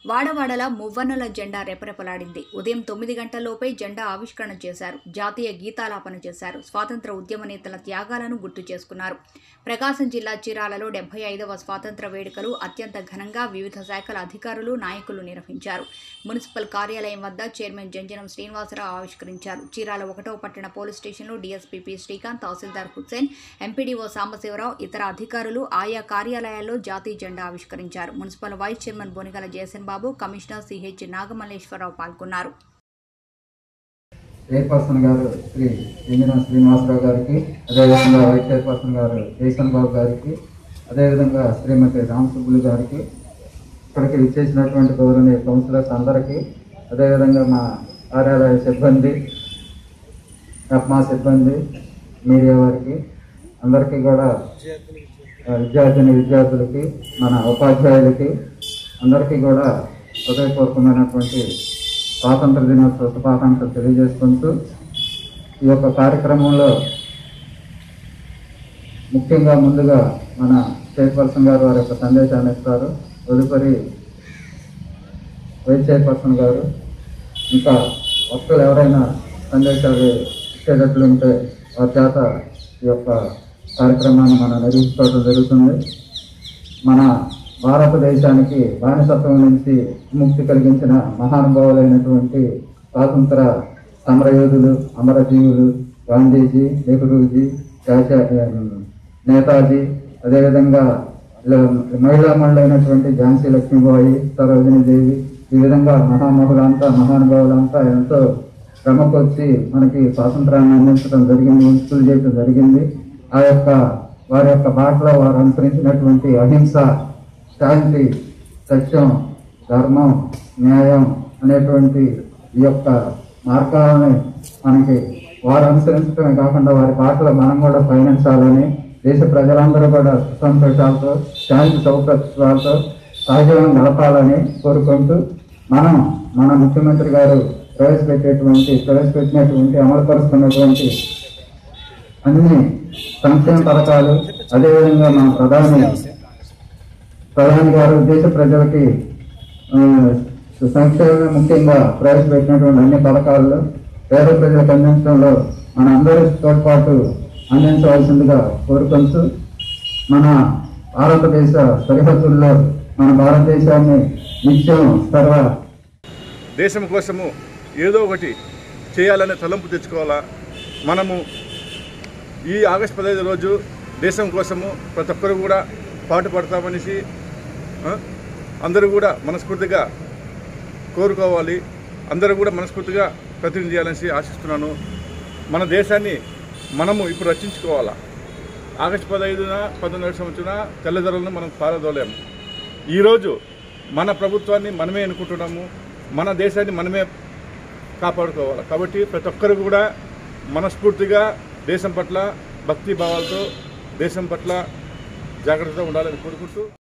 వాడవాడల మువ్వన్నెల జెండా రెపరెపలాడింది ఉదయం తొమ్మిది గంటలలోపే జెండా ఆవిష్కరణ చేశారు జాతీయ గీతాలాపన చేశారు స్వాతంత్ర ఉద్యమ నేతల త్యాగాలను గుర్తు చేసుకున్నారు ప్రకాశం జిల్లా చీరాలలో డెబ్బై ఐదవ స్వాతంత్ర వేడుకలు అత్యంత ఘనంగా వివిధ శాఖల అధికారులు నాయకులు నిర్వహించారు మున్సిపల్ కార్యాలయం వద్ద చైర్మన్ జంజనం శ్రీనివాసరావు ఆవిష్కరించారు చీరాల ఒకటో పట్టణ పోలీస్ స్టేషన్లో DSP P Srikanth tahsildar Hussain MPDO Sambasivarao ఇతర అధికారులు ఆయా కార్యాలయాల్లో జాతీయ జెండా ఆవిష్కరించారు municipal vice chairman Bonigala Jayasan Babu commissioner CH Nagamalleswararao పాల్గొన్నారు చైర్పర్సన్ గారు శ్రీ ఇంజనీర్ శ్రీనివాసరావు గారికి అదేవిధంగా వైస్ చైర్పర్సన్ గారు జయసన్ బాబు గారికి అదేవిధంగా శ్రీమతి రామసుబ్బులు గారికి ఇక్కడికి విచ్చేసినటువంటి గౌరవనీయ కౌన్సిలర్స్ అందరికీ అదేవిధంగా మా కార్యాలయ సిబ్బంది మా సిబ్బంది మీడియా వారికి అందరికీ కూడా ఆ, విద్యార్థిని విద్యార్థులకి మన ఉపాధ్యాయులకి అందరికీ కూడా హృదయపూర్వకమైనటువంటి స్వాతంత్ర దినోత్సవ శుభాకాంక్షలు తెలియజేసుకుంటూ ఈ యొక్క కార్యక్రమంలో ముఖ్యంగా ముందుగా మన చైర్పర్సన్ గారు వారి యొక్క సందేశాన్ని ఇస్తారు తదుపరి వైస్ చైర్పర్సన్ గారు ఇంకా భక్తులు ఎవరైనా సందేశాలు ఇచ్చేటట్లు ఉంటే వారి చేత ఈ యొక్క కార్యక్రమాన్ని మనం నిర్వహించుకోవడం జరుగుతుంది మన భారతదేశానికి బానిసత్వం నుంచి విముక్తి కలిగించిన మహానుభావులైనటువంటి స్వాతంత్ర సమరయోధులు అమరజీవులు గాంధీజీ నెహ్రూజీ చాచా నేతాజీ అదేవిధంగా ఇలా మహిళామణులైనటువంటి ఝాన్సీ లక్ష్మీబాయి సరోజిని దేవి ఈ విధంగా మహామహులంతా మహానుభావులంతా ఎంతో శ్రమకొచ్చి మనకి స్వాతంత్రాన్ని అందించడం జరిగింది విముక్తులు చేయడం జరిగింది ఆ యొక్క వారి యొక్క బాటలో వారు అనుసరించినటువంటి అహింస శాంతి సత్యం ధర్మం న్యాయం అనేటువంటి ఈ యొక్క మార్గాలని మనకి వారు అనుసరించడమే కాకుండా వారి బాటలో మనం కూడా పయనించాలని దేశ ప్రజలందరూ కూడా సుసంతోషాలతో శాంతి సౌకర్యాలతో సహజంగా గడపాలని కోరుకుంటూ మనం మన ముఖ్యమంత్రి గారు ప్రవేశపెట్టేటువంటి ప్రవేశపెట్టినటువంటి అమలుపరుస్తున్నటువంటి అన్ని సంక్షేమ పథకాలు అదేవిధంగా మన ప్రధాని ప్రధాని గారు దేశ ప్రజలకి ఆ, సంక్షేమ ముఖ్యంగా ప్రవేశపెట్టినటువంటి అన్ని పథకాల్లో పేద ప్రజలకు అందించడంలో మన అందరి తోడ్పాటు అందించవలసిందిగా కోరుకుంటూ మన భారతదేశ సరిహద్దుల్లో మన భారతదేశాన్ని నిత్యం సర్వ దేశం కోసము ఏదో ఒకటి చేయాలనే తలంపు తెచ్చుకోవాలా మనము ఈ ఆగస్టు పదహైదు రోజు దేశం కోసము ప్రతి ఒక్కరు కూడా పాటు పడతామనేసి ఆ, అందరూ కూడా మనస్ఫూర్తిగా కోరుకోవాలి అందరూ కూడా మనస్ఫూర్తిగా ప్రతినిధి చేయాలనేసి ఆశిస్తున్నాను మన దేశాన్ని మనము ఇప్పుడు రక్షించుకోవాలా ఆగస్టు పదహైదున పంతొమ్మిది సంవత్సరం తెల్లదొరలను మనం పారదోలేము ఈరోజు మన ప్రభుత్వాన్ని మనమే ఎన్నుకుంటున్నాము మన దేశాన్ని మనమే కాపాడుకోవాలి కాబట్టి ప్రతి ఒక్కరు కూడా మనస్ఫూర్తిగా దేశం పట్ల భక్తి భావాలతో దేశం పట్ల జాగ్రత్తగా ఉండాలని కోరుకుంటూ